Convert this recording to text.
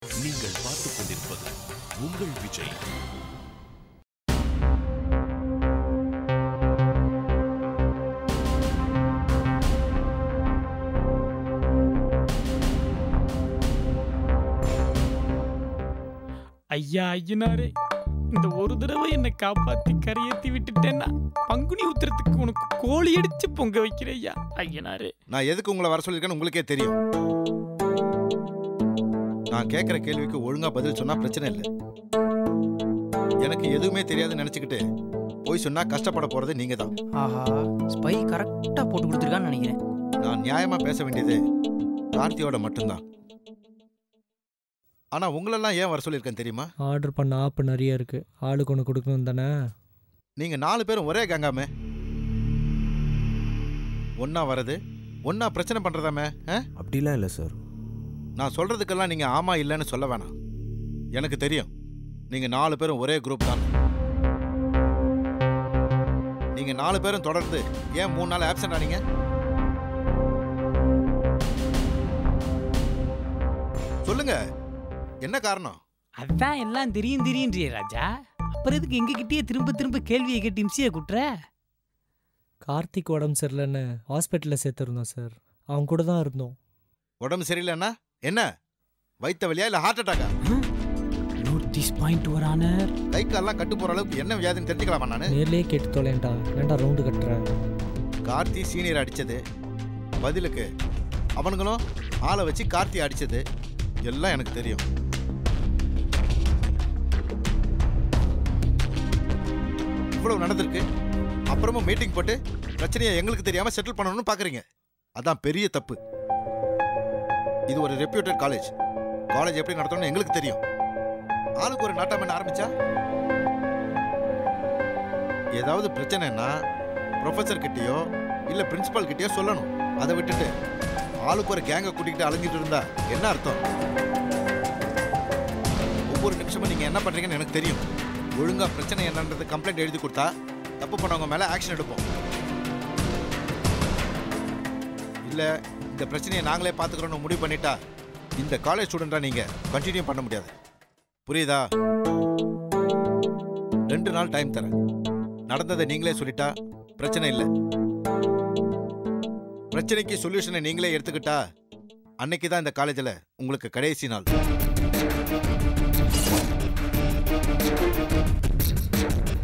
நீங்கள் பார்த்துக் கொண்டிருப்பது உங்கள் விஜய் ஐயா ஐயனாரே இந்த ஒரு தடவை என்னை காப்பாத்தி கரையேத்தி விட்டுட்டேன்னா பங்குனி உத்திரத்துக்கு உனக்கு கோழி அடிச்சு பொங்க வைக்கிற ஐயா ஐயனாரே நான் எதுக்கு உங்களை வர சொல்லியிருக்கேன்னு உங்களுக்கே தெரியும் நான் கேட்குற கேள்விக்கு ஒழுங்கா பதில் சொன்னா பிரச்சனை இல்லை எனக்கு எதுவுமே தெரியாதுன்னு நினச்சிக்கிட்டு போய் சொன்னா கஷ்டப்பட போறது நீங்க தான் ஆஹா ஸ்பை கரெக்டா போட்டு கொடுத்துருக்கான்னு நினைக்கிறேன் நான் நியாயமா பேச வேண்டியது கார்த்தியோட மட்டும்தான் ஆனா உங்களெல்லாம் ஏன் வர சொல்லியிருக்கேன் தெரியுமா ஆர்டர் பண்ண ஆப்பு நிறைய இருக்கு ஆளுக்கு ஒன்று கொடுக்கணும் தானே நீங்க நாலு பேரும் ஒரே கேங்காமே ஒண்ணா வரது ஒண்ணா பிரச்சனை பண்றதாமே ஆ? அப்படிலாம் இல்லை சார் நான் சொல்றதுக்கெல்லாம் நீங்க ஆமா இல்லைன்னு சொல்ல வேணாம் எனக்கு தெரியும் நீங்க நாலு பேரும் ஒரே குரூப் தான் நீங்க நாலு பேரும் தொடர்ந்து ஏன் மூணு நாள் ஆப்சென்ட் ஆனீங்க சொல்லுங்க என்ன காரணம் அதான் எல்லாம் தெரியும் தெரியுன்றிய ராஜா அப்புறம் எதுக்கு எங்க கிட்டயே திரும்ப திரும்ப கேள்வியை கேட்டு இம்சியை குட்டுற கார்த்திக் உடம்பு சரியில்லைன்னு ஹாஸ்பிட்டலில் சேர்த்துருந்தோம் சார் அவங்க கூட தான் இருந்தோம் உடம்பு சரியில்லைன்னா என்ன வயித்த வலியா இல்ல ஹார்ட் அட்டாக்கா நோட் திஸ் பாயிண்ட் ஒரு ஆனர் கை கால்லாம் கட்டு போற அளவுக்கு என்ன வியாதின்னு தெரிஞ்சுக்கலாமா நானு நேர்லயே கேட்டு தொலைண்டா ஏன்டா ரவுண்டு கட்டுற கார்த்தி சீனியர் அடிச்சது பதிலுக்கு அவனுங்களும் ஆளை வச்சு கார்த்தி அடிச்சது எல்லாம் எனக்கு தெரியும் இவ்வளவு நடந்திருக்கு அப்புறமும் மீட்டிங் போட்டு பிரச்சனையை எங்களுக்கு தெரியாம செட்டில் பண்ணணும்னு பாக்குறீங்க அதான் பெரிய தப்பு இது ஒரு ரெப்யூட்டட் காலேஜ் காலேஜ் எப்படி நடத்தணும்னு எங்களுக்கு தெரியும் ஆளுக்கு ஒரு நாட்டாமன் ஆரம்பிச்சா ஏதாவது பிரச்சனைன்னா ப்ரொஃபஸர் கிட்டயோ இல்ல பிரின்சிபால் கிட்டயோ சொல்லணும் அதை விட்டுட்டு ஆளுக்கு ஒரு கேங்கை கூட்டிக்கிட்டு அலைஞ்சிட்டு இருந்தா என்ன அர்த்தம் ஒவ்வொரு நிமிஷமும் நீங்க என்ன பண்றீங்கன்னு எனக்கு தெரியும் ஒழுங்கா பிரச்சனை என்னன்றது கம்ப்ளைண்ட் எழுதி கொடுத்தா தப்பு பண்ணவங்க மேல ஆக்ஷன் எடுப்போம் இல்ல இந்த பிரச்சனையை நாங்களே பாத்துக்கிறோம்னு முடிவு பண்ணிட்டா இந்த காலேஜ் ஸ்டூடெண்டா நீங்க கண்டினியூ பண்ண முடியாது புரியுதா ரெண்டு நாள் டைம் தரேன் நடந்ததை நீங்களே சொல்லிட்டா பிரச்சனை இல்லை பிரச்சனைக்கு சொல்யூஷனை நீங்களே எடுத்துக்கிட்டா அன்னைக்கு தான் இந்த காலேஜில் உங்களுக்கு கடைசி நாள்